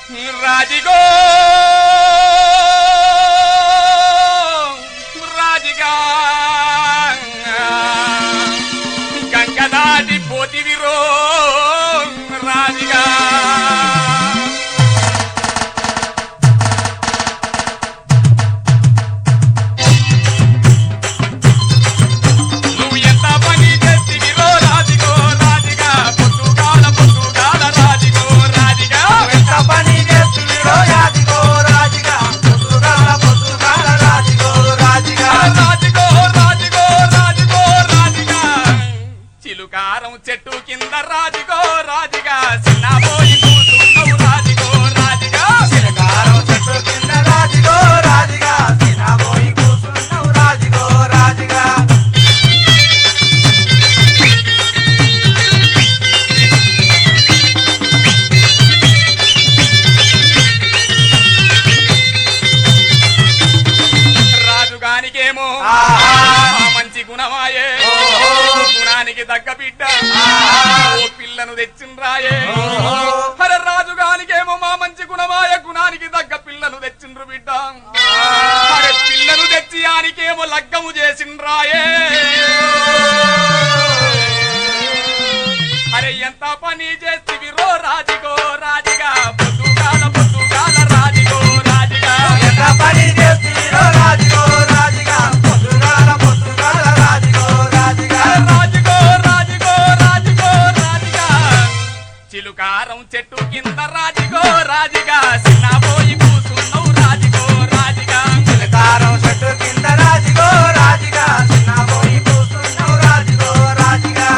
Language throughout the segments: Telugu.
రాజిగో రాజిగా గంగ దాటి పోతివిరో రాజిగా నువ్వు ఎంత పని చేతివిరో రాజిగో రాజిగా పొద్దుగాల పొద్దుగాల రాజిగో రాజిగా ఎంత పని చేస్తున్నదో రాజుగో రాజుగా పొద్దుగాల పొద్దుగాల రాజుగో రాజుగా రాజుగో రాజుగో రాజుగో రాజుగా చిలుకారం చెట్టు కింద రాజుగో రాజుగా చిన్నపోయి కూతున్నావు రాజుగో రాజుగా చిరకారం చెట్టు కింద రాజుగో రాజుగా తినబోయి కూర్చున్నావు రాజుగో రాజుగా రాజుగానికేమో ఆహా. ఆ మంచి గుణమాయే ఓహో. గుణానికి తగ్గ బిడ్డ ఆహా. ఓ పిల్లను తెచ్చిండ్రాయే ఓహో. అరే రాజుగానికేమో మా మంచి గుణమాయ గుణానికి తగ్గ పిల్లను తెచ్చిండ్రు బిడ్డ అరే పిల్లను తెచ్చి ఆనికేమో లగ్గము చేసిండ్రాయే అరే ఎంత పని చేస్తివిరో రాజుగో రాజుగా పొద్దుగాల పొద్దుగాల రాజుగో రాజుగా ఎంత పని చేస్తున్నదో రాజుగో రాజుగా పొద్దుగాల పొద్దుగాల రాజుగో రాజుగా రాజుగో రాజుగో రాజుగో రాజుగా చిలుకారం చెట్టు కింద రాజుగో రాజుగా చిన్నపోయి కూసున్నావు రాజుగో రాజుగా చిలకారం చెట్టు కింద రాజుగో రాజుగా చిన్నబోయి కూర్చున్నావు రాజుగో రాజుగా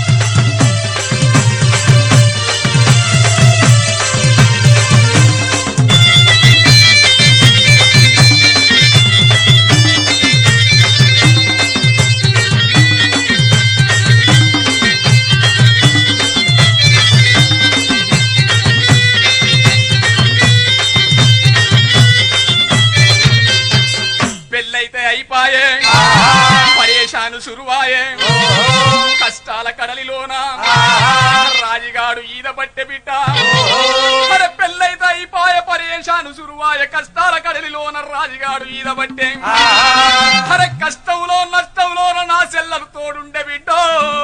పెళ్ళైతే అయిపాయే ఆహా. పరేషాను సురువాయే ఓహో. కష్టాల కడలిలోన ఆహా. రాజుగాడు ఈద పట్టె బిడ్డ ఓహో. మరి పెళ్ళైతే అయిపాయ పరేషాను సురువాయ కష్టాల కడలిలోన రాజుగాడు ఈద పట్టే ఆహా. అరే కష్టంలో నష్టంలోన నా సెల్లలు తోడుండే బిడ్డో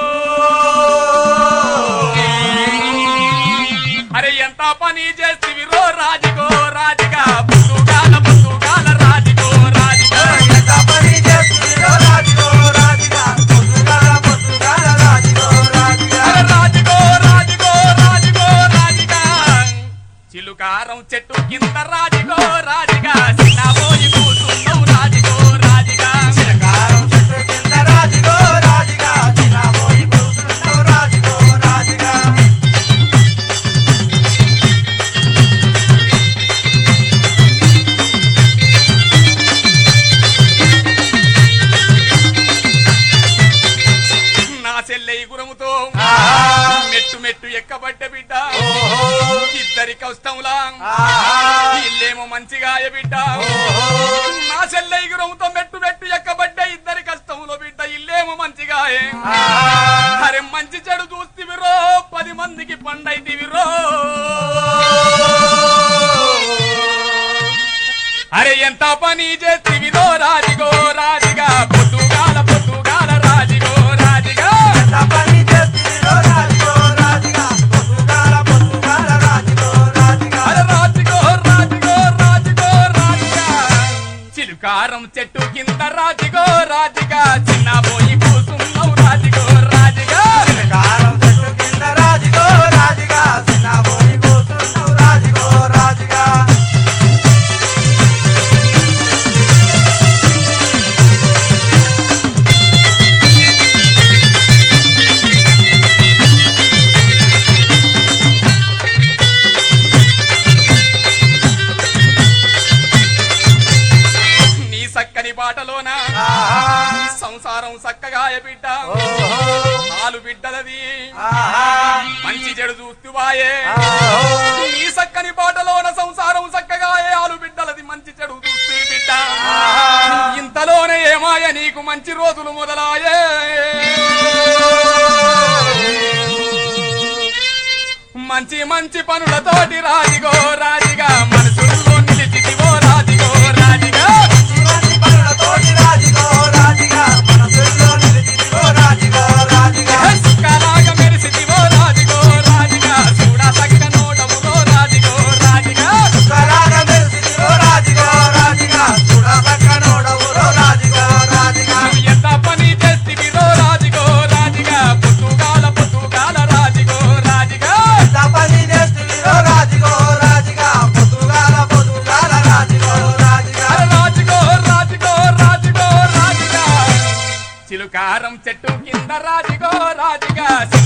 అరే ఎంత పని చేస్తివిరో రాజుగో రాజుగా పొద్దుగాల పొద్దుగాల రాజుగో రాజుగా ఎంత పని చేస్తున్నదో రాజుగో రాజుగా పొద్దుగాల పొద్దుగాల రాజుగో రాజుగా అరే రాజుగో రాజుగో రాజుగో రాజుగా చిలుకారం చెట్టు కింద రాజుగో రాజుగా చిన్నబోయి కూసున్నావు రాజుగో రాజుగా చిలకారం చెట్టు కింద రాజుగో రాజుగా చిన్నబోయి కూర్చున్నావు రాజుగో రాజుగా నా చెల్లె గురముతో ఆహా. మెట్టు మెట్టు ఎక్కబడ్డ బిడ్డ ఓహో. ఇద్దరి కష్టంలా ఆహా. ఇల్లేమో మంచిగా బిడ్డ ఓహో. నా చెల్లె గురముతో మెట్టు మెట్టు ఎక్కబడ్డ ఇద్దరి కష్టంలో బిడ్డ ఇల్లేమో మంచిగా ఆహా. అరే మంచి చెడు చూస్తివిరో పది మందికి పండైతివిరో అరే ఎంత పని చేతివిరో రాజిగో రాజిగా పొద్దుగాల పొద్దుగాల రాజిగో రాజిగా ఎంత పని చేస్తున్నదో రాజుగో రాజుగా పొద్దుగాల పొద్దుగాల రాజుగో రాజుగా అరే రాజిగో రాజిగో రాజిగో రాజిగా చిలుకారం చెట్టు కింద రాజిగో రాజిగా చిన్న పోయి కూసున్నావు రాజిగో రాజిగా చిలకారం చెట్టు కింద రాజుగో రాజుగా చిన్నబోయి కూర్చున్నావు రాజుగో రాజుగా నీ సక్కని బాటలోన ఆహా. సంసారం సక్కగా బిడ్డ ఓహో. నాలు బిడ్డలది ఆహా. మంచి చెడు చూస్తువాయే ఆహో. నీ సక్కని బాటలోన సంసారం సక్కగా ఆలు బిడ్డలది మంచి చెడు చూస్తూ బిడ్డ ఆహా. ఇంతలోనే ఏమాయ నీకు మంచి రోజులు మొదలాయే మంచి మంచి పనులతోటి రాజిగో రాజిగా చెట్టు కింద రాజుగో రాజుగా